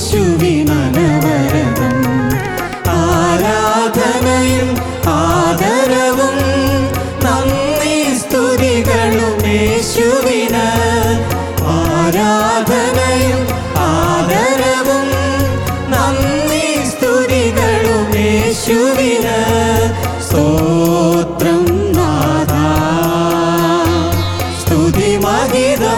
സ്തുതിമഹത്വമേശുവിനവരതം ആരാധനയും ആദരവും നന്ദി സ്തുതികളും യേശുവിന് ആരാധനയും ആദരവും നന്ദി സ്തുതികളും യേശുവിന് സ്തോത്രം നാഥ സ്തുതിമഹിതം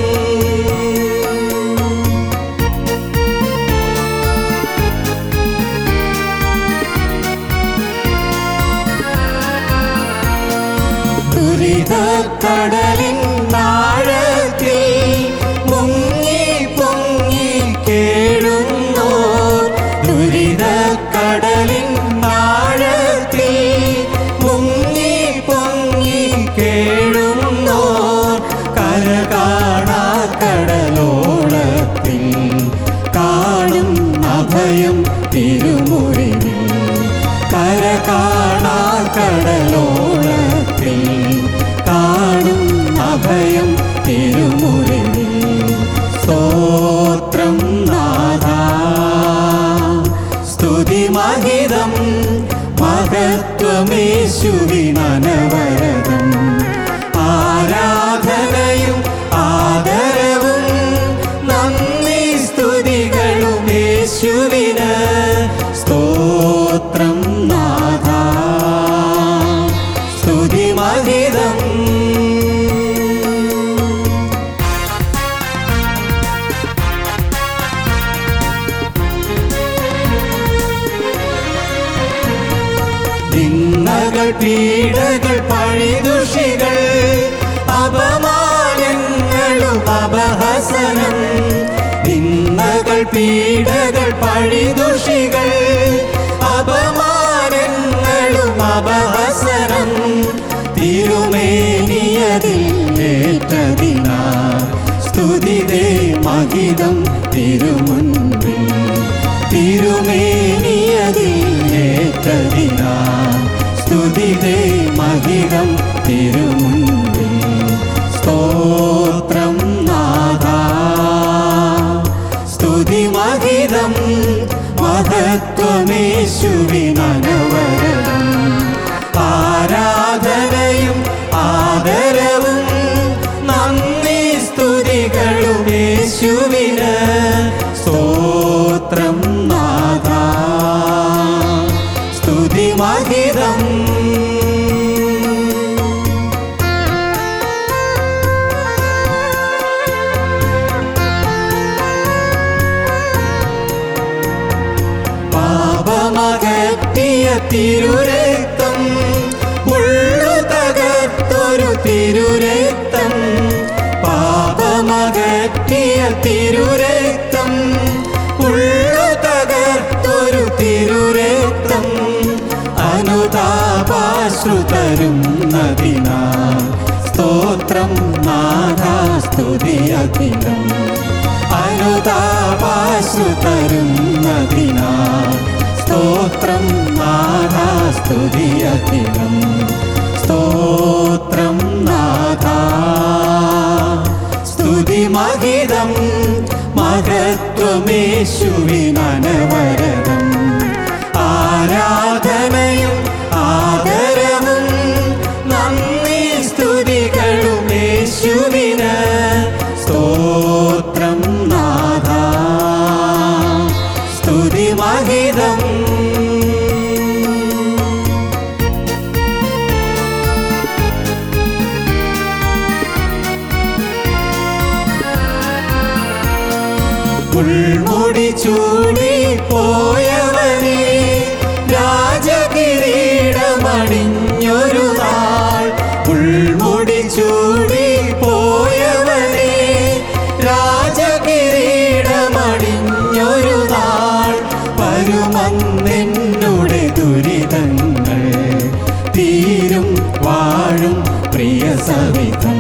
ദുരിതക്കടലിൻ ആഴത്തിൽ മുങ്ങി പൊങ്ങി കേഴുന്നോർ ദുരിതക്കടലിൻ ആഴത്തിൽ മുങ്ങി പൊങ്ങി കേഴുന്നോർ കര കാണാ കടലോളത്തിൽ കാണും അഭയം തിരുമുറിവിൽ കര കാണാ കടലോളത്തിൽ കാണും അഭയം തിരുമുറിവിൽ സ്തോത്രം നാഥ സ്തുതിമഹിതം മഹത്വമേശുവിനവരതം ആരാധനയും ആദരവും നന്ദി സ്തുതികളും യേശുവിന് സ്തോത്രം നാഥ സ്തുതിമഹിതം നിന്ദകൾ പീഡകൾ പഴിദുഷികൾ അപമാനങ്ങളും അപഹസനം നിന്ദകൾ പീഡകൾ പഴിദുഷികൾ അപമാനങ്ങളും അപഹസനം തിരുമേനിയതിൽ ഏറ്റതിനാ സ്തുതിതേ മഹിതം തിരുമുൻപിൽ തിരുമേനിയതിൽ ഏറ്റതിനാ സ്തുതിതേ മഹിതം തിരുമുൻപിൽ സ്തോത്രം നാഥ സ്തുതിമഹിതം മഹത്വമേശുവിനവരം ആരാധനയും ആദരവും നന്ദി സ്തുതികളും യേശുവിന് സ്തോത്രം നാഥ സ്തുതിമഹിതം പാപമകറ്റിയ തിരുരക്തം ഉള്ളു തകർത്തൊരു തിരുരക്തം പാപമകറ്റിയ തിരുരക്തം ഉള്ളു തകർത്തൊരു തിരുരക്തം അനുതാപാശ്രുതരും നദിനാ സ്തോത്രം നാഥാ സ്തുതിയഖിലം അനുതാപാശ്രുതരും നദിനാ സ്തോത്രം നാഥാ സ്തുതിയഖിലം സ്തോത്രം നാഥാ സ്തുതിമഹിതം മഹത്വമേശുവിനവരതം ആരാധനയും ആദരവും നന്ദി സ്തുതികളും യേശുവിന് സ്തോത്രം നാഥ സ്തുതിമഹിതം ഉൾമുടി ചൂടി പോയവനെ രാജകിരീടമണിഞ്ഞൊരു നാൾ ഉൾമുടി ചൂടി പോയവനെ രാജകിരീടമണിഞ്ഞൊരു നാൾ വരുമന്നെന്നുടെ ദുരിതങ്ങൾ തീരും വാഴും പ്രിയ സവിധം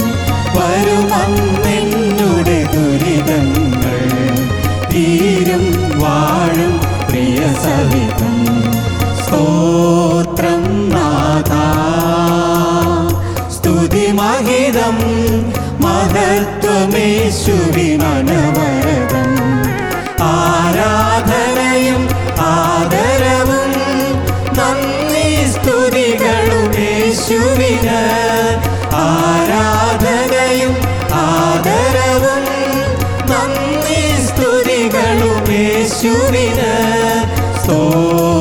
വരുമന്നെന്നുടെ ദുരിതങ്ങൾ തീരും വാഴും പ്രിയ സവിധം സ്തോത്രം നാഥ സ്തുതിമഹിതം മഹത്വമേശുവിനവരതം ആ ക്രിസ്തുവിന് സ്തോത്രം